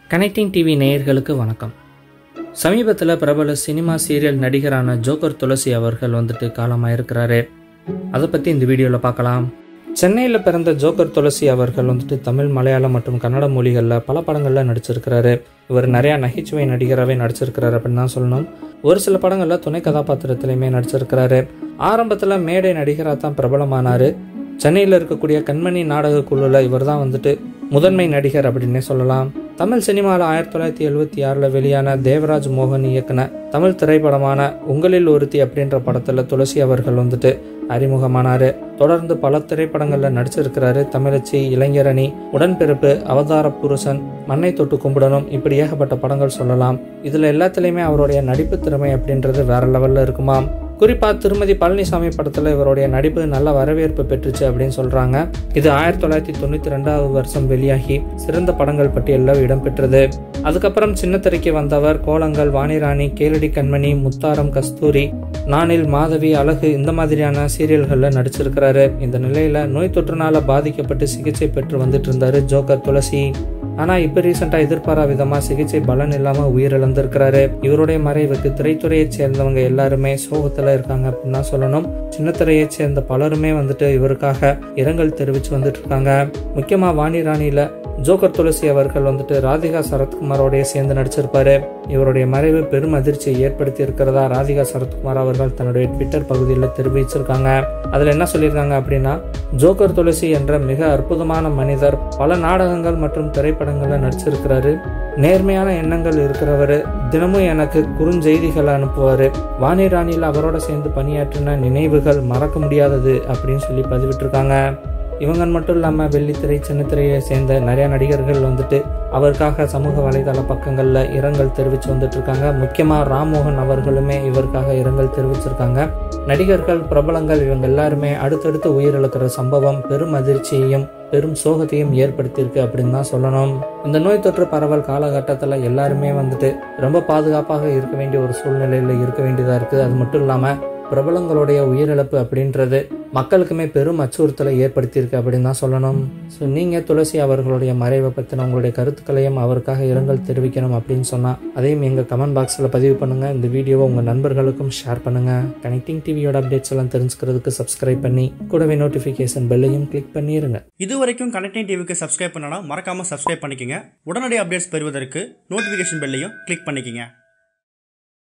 connecting TV நேயர்களுக்கு வணக்கம் சமீபத்தில் பிரபல சினிமா சீரியல் நடிகரான ஜோக்கர் துளசி அவர்கள் வந்துட்டு காலமாயிருக்கிறாரு அதை பற்றி இந்த வீடியோவில் பார்க்கலாம் சென்னையில் பிறந்த ஜோக்கர் துளசி அவர்கள் வந்துட்டு தமிழ் மலையாளம் மற்றும் கன்னட மொழிகளில் பல படங்களில் நடிச்சிருக்கிறாரு இவர் நிறையா நகைச்சுவை நடிகராகவே நடிச்சிருக்கிறாரு அப்படின்னு தான் சொல்லணும் ஒரு சில படங்களில் துணை கதாபாத்திரத்திலையுமே நடிச்சிருக்கிறாரு ஆரம்பத்தில் மேடை நடிகராக தான் பிரபலமானார் சென்னையில் இருக்கக்கூடிய கண்மணி நாடக குழுவில் இவர் தான் வந்துட்டு முதன்மை நடிகர் அப்படின்னே சொல்லலாம் தமிழ் சினிமாவில் ஆயிரத்தி தொள்ளாயிரத்தி எழுபத்தி ஆறில் வெளியான தேவராஜ் மோகன் இயக்குன தமிழ் திரைப்படமான உங்களில் ஒருத்தி அப்படின்ற படத்தில் துளசி அவர்கள் வந்துட்டு அறிமுகமானார் தொடர்ந்து பல திரைப்படங்களில் நடிச்சிருக்கிறாரு தமிழச்சி இளைஞரணி உடன்பிறப்பு அவதார புருஷன் மண்ணை தொட்டு கும்பிடணும் இப்படி ஏகப்பட்ட படங்கள் சொல்லலாம் இதில் எல்லாத்துலேயுமே அவருடைய நடிப்பு திறமை அப்படின்றது வேற லெவலில் இருக்குமாம் குறிப்பாக திருமதி பழனிசாமி படத்தில் இவருடைய நடிப்பு நல்ல வரவேற்பு பெற்றுச்சு அப்படின்னு சொல்கிறாங்க இது ஆயிரத்தி தொள்ளாயிரத்தி தொண்ணூற்றி ரெண்டாவது வருஷம் வெளியாகி சிறந்த படங்கள் பட்டியலில் இடம்பெற்றது அதுக்கப்புறம் சின்னத்திரைக்கு வந்தவர் கோலங்கள் வாணிராணி கேளடி கண்மணி முத்தாரம் கஸ்தூரி நானில் மாதவி அழகு இந்த மாதிரியான சீரியல்களில் நடிச்சிருக்கிறாரு இந்த நிலையில் நோய் தொற்றுனால பாதிக்கப்பட்டு சிகிச்சை பெற்று வந்துட்டு இருந்தாரு ஜோக்கர் துளசி ஆனால் இப்போ ரீசெண்டாக எதிர்பாரா விதமாக சிகிச்சை பலன் இல்லாமல் உயிரிழந்திருக்கிறாரு இவருடைய மறைவுக்கு திரைத்துறையைச் சேர்ந்தவங்க எல்லாருமே சோகத்தில் இருக்காங்க அப்படின்னு தான் சொல்லணும் சின்னத்திரையைச் சேர்ந்த பலருமே வந்துட்டு இவருக்காக இரங்கல் தெரிவித்து வந்துட்டு இருக்காங்க முக்கியமாக வாணி ராணியில் ஜோக்கர் துளசி அவர்கள் வந்துட்டு ராதிகா சரத்குமாரோடைய சேர்ந்து நடிச்சிருப்பாரு இவருடைய மறைவு பெரும் அதிர்ச்சியை ஏற்படுத்தி இருக்கிறதா ராதிகா சரத்குமார் அவர்கள் தன்னுடைய ட்விட்டர் பகுதியில் தெரிவிச்சிருக்காங்க அதில் என்ன சொல்லியிருக்காங்க அப்படின்னா ஜோக்கர் துளசி என்ற மிக அற்புதமான மனிதர் பல நாடகங்கள் மற்றும் திரைப்படங்களில் நடிச்சிருக்கிறாரு நேர்மையான எண்ணங்கள் இருக்கிறவர் தினமும் எனக்கு குறுஞ்செய்திகள் அனுப்புவார் வாணி ராணியில் அவரோட சேர்ந்து பணியாற்றின நினைவுகள் மறக்க முடியாதது அப்படின்னு சொல்லி பதிவிட்டிருக்காங்க இவங்க மட்டும் இல்லாமல் வெள்ளித்திரை சின்னத்திரையை சேர்ந்த நிறைய நடிகர்கள் வந்துட்டு அவருக்காக சமூக வலைதள பக்கங்களில் இரங்கல் தெரிவித்து வந்துட்டு இருக்காங்க முக்கியமாக ராம்மோகன் அவர்களுமே இவருக்காக இரங்கல் தெரிவிச்சிருக்காங்க நடிகர்கள் பிரபலங்கள் இவங்க எல்லாருமே அடுத்தடுத்து உயிரிழக்கிற சம்பவம் பெரும் அதிர்ச்சியையும் பெரும் சோகத்தையும் ஏற்படுத்தியிருக்கு அப்படின்னு தான் சொல்லணும் இந்த நோய் தொற்று பரவல் காலகட்டத்தில் எல்லாருமே வந்துட்டு ரொம்ப பாதுகாப்பாக இருக்க வேண்டிய ஒரு சூழ்நிலையில் இருக்க வேண்டியதாக இருக்குது அது மட்டும் இல்லாமல் பிரபலங்களுடைய உயிரிழப்பு அப்படின்றது மக்களுக்குமே பெரும் அச்சுறுத்தலை ஏற்படுத்தியிருக்கு அப்படின்னு தான் சொல்லணும் ஸோ நீங்கள் துளசி அவர்களுடைய மறைவை பற்றின உங்களுடைய கருத்துக்களையும் அவருக்காக இரங்கல் தெரிவிக்கணும் அப்படின்னு சொன்னால் அதையும் எங்கள் கமெண்ட் பாக்ஸில் பதிவு பண்ணுங்கள் இந்த வீடியோவை உங்கள் நண்பர்களுக்கும் ஷேர் பண்ணுங்கள் கனெக்டிங் டிவியோட அப்டேட்ஸ் எல்லாம் தெரிஞ்சுக்கிறதுக்கு சப்ஸ்கிரைப் பண்ணி கூடவே நோட்டிஃபிகேஷன் பெல்லையும் கிளிக் பண்ணிடுங்க இது வரைக்கும் கனெக்டிங் டிவிக்கு சப்ஸ்கிரைப் பண்ணனா மறக்காம சப்ஸ்கிரைப் பண்ணிக்கங்க உடனடி அப்டேட்ஸ் பெறுவதற்கு நோட்டிஃபிகேஷன் பெல்லையும் கிளிக் பண்ணிக்கங்க